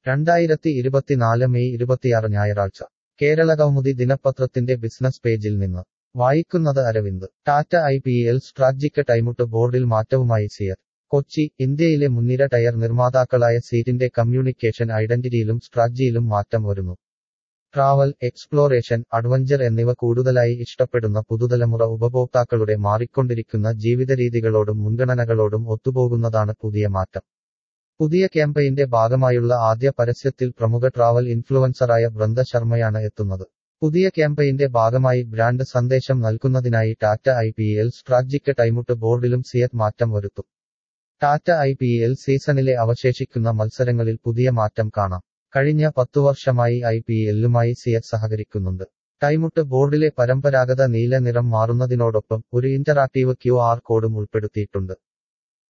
രണ്ടായിരത്തി ഇരുപത്തിനാല് മെയ് ഇരുപത്തിയാറ് ഞായറാഴ്ച കേരള കൗമുദി ദിനപത്രത്തിന്റെ ബിസിനസ് പേജിൽ നിന്ന് വായിക്കുന്നത് Aravind Tata I P L strategic timeout ബോർഡിൽ മാറ്റവുമായി സിയർ കൊച്ചി ഇന്ത്യയിലെ മുൻനിര ടയർ നിർമ്മാതാക്കളായ സീറ്റിന്റെ കമ്മ്യൂണിക്കേഷൻ ഐഡന്റിറ്റിയിലും സ്ട്രാറ്റജിയിലും മാറ്റം വരുന്നു ട്രാവൽ എക്സ്പ്ലോറേഷൻ അഡ്വഞ്ചർ എന്നിവ കൂടുതലായി ഇഷ്ടപ്പെടുന്ന പുതുതലമുറ ഉപഭോക്താക്കളുടെ മാറിക്കൊണ്ടിരിക്കുന്ന ജീവിതരീതികളോടും മുൻഗണനകളോടും ഒത്തുപോകുന്നതാണ് പുതിയ മാറ്റം പുതിയ ക്യാമ്പയിന്റെ ഭാഗമായുള്ള ആദ്യ പരസ്യത്തിൽ പ്രമുഖ ട്രാവൽ ഇൻഫ്ലുവൻസറായ വൃന്ദ ശർമ്മയാണ് എത്തുന്നത് പുതിയ ക്യാമ്പയിന്റെ ഭാഗമായി ബ്രാൻഡ് സന്ദേശം നൽകുന്നതിനായി Tata I P L strategic timeout ബോർഡിലും സിയറ്റ് മാറ്റം വരുത്തും ടാറ്റ ഐ പി എൽ സീസണിലെ അവശേഷിക്കുന്ന മത്സരങ്ങളിൽ പുതിയ മാറ്റം കാണാം കഴിഞ്ഞ പത്തു വർഷമായി ഐ പി എല്ലുമായി സിയറ്റ് സഹകരിക്കുന്നുണ്ട് ടൈമുട്ട് ബോർഡിലെ പരമ്പരാഗത നീല നിറം മാറുന്നതിനോടൊപ്പം ഒരു ഇന്ററാക്റ്റീവ് ക്യു ആർ കോഡും ഉൾപ്പെടുത്തിയിട്ടുണ്ട്